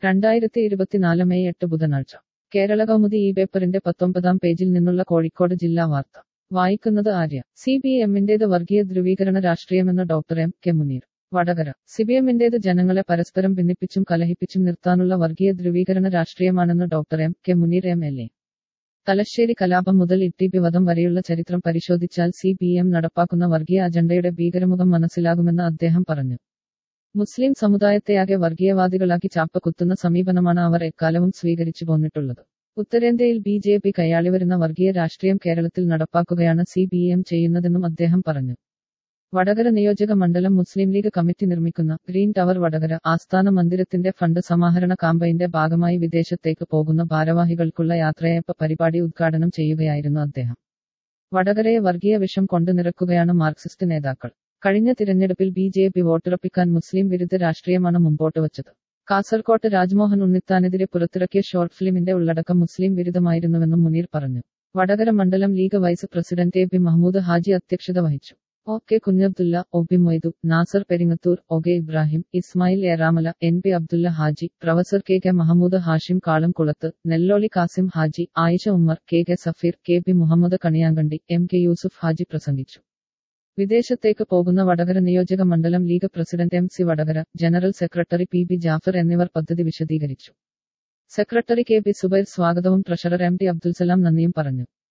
രണ്ടായിരത്തി ഇരുപത്തിനാല് മെയ് എട്ട് ബുധനാഴ്ച കേരള കൗമുദി ഈ പേപ്പറിന്റെ പത്തൊമ്പതാം പേജിൽ നിന്നുള്ള കോഴിക്കോട് ജില്ലാ വാർത്ത വായിക്കുന്നത് ആര്യ സി പി എമ്മിന്റേത് വർഗീയ ധ്രുവീകരണ രാഷ്ട്രീയമെന്ന് doctor M K Muneer Vadakara C P എമ്മിന്റേത് ജനങ്ങളെ പരസ്പരം ഭിന്നിപ്പിച്ചും കലഹിപ്പിച്ചും നിർത്താനുള്ള വർഗീയ ധ്രുവീകരണ രാഷ്ട്രീയമാണെന്ന് doctor M K Muneer M L A Thalassery കലാപം മുതൽ ഇട്ടിപി വധം വരെയുള്ള ചരിത്രം പരിശോധിച്ചാൽ സി പി എം നടപ്പാക്കുന്ന വർഗീയ അജണ്ടയുടെ ഭീകരമുഖം മനസ്സിലാകുമെന്ന് അദ്ദേഹം പറഞ്ഞു മുസ്ലിം സമുദായത്തെയാകെ വർഗീയവാദികളാക്കി ചാപ്പ കുത്തുന്ന സമീപനമാണ് അവർ എക്കാലവും സ്വീകരിച്ചു പോന്നിട്ടുള്ളത് ഉത്തരേന്ത്യയിൽ ബി ജെ പി കൈയാളിവരുന്ന വർഗീയ രാഷ്ട്രീയം കേരളത്തിൽ നടപ്പാക്കുകയാണ് സി പി എം ചെയ്യുന്നതെന്നും അദ്ദേഹം പറഞ്ഞു വടകര നിയോജക മണ്ഡലം മുസ്ലിം ലീഗ് കമ്മിറ്റി നിർമ്മിക്കുന്ന ഗ്രീൻ ടവർ വടകര ആസ്ഥാന മന്ദിരത്തിന്റെ ഫണ്ട് സമാഹരണ കാമ്പയിന്റെ ഭാഗമായി വിദേശത്തേക്ക് പോകുന്ന ഭാരവാഹികൾക്കുള്ള യാത്രയയപ്പ പരിപാടി ഉദ്ഘാടനം ചെയ്യുകയായിരുന്നു അദ്ദേഹം വടകരയെ വർഗീയ വിഷം കൊണ്ടു നിറക്കുകയാണ് മാർക്സിസ്റ്റ് നേതാക്കൾ കഴിഞ്ഞ തിരഞ്ഞെടുപ്പിൽ ബി ജെ പി വോട്ടുറപ്പിക്കാൻ മുസ്ലിം വിരുദ്ധ രാഷ്ട്രീയമാണ് മുമ്പോട്ട് വച്ചത് കാസർകോട്ട് രാജ്മോഹൻ ഉണ്ണിത്താനെതിരെ പുറത്തിറക്കിയ ഷോർട്ട് ഫിലിമിന്റെ ഉള്ളടക്കം മുസ്ലിം വിരുദ്ധമായിരുന്നുവെന്നും മുനീർ പറഞ്ഞു വടകര മണ്ഡലം League vice president A P Mahmood Haji അധ്യക്ഷത വഹിച്ചു O K Kunhabdulla O P Moidu Nasar Peringathur O K Ibrahim Ismail Eramala N P Abdulla Haji professor K K Mahamood Hashim Kalamkulath Nelloli Kasim Haji Ayisha Ummer K K Safeer K P Muhammad Kaniyankandi M K Yusuf Haji പ്രസംഗിച്ചു വിദേശത്തേക്ക് പോകുന്ന വടകര നിയോജക മണ്ഡലം League president M C Vadakara general secretary P B Jafar എന്നിവർ പദ്ധതി വിശദീകരിച്ചു സെക്രട്ടറി കെ പി സുബൈർ സ്വാഗതവും ട്രഷറർ എം ടി അബ്ദുൽസലാം നന്ദിയും പറഞ്ഞു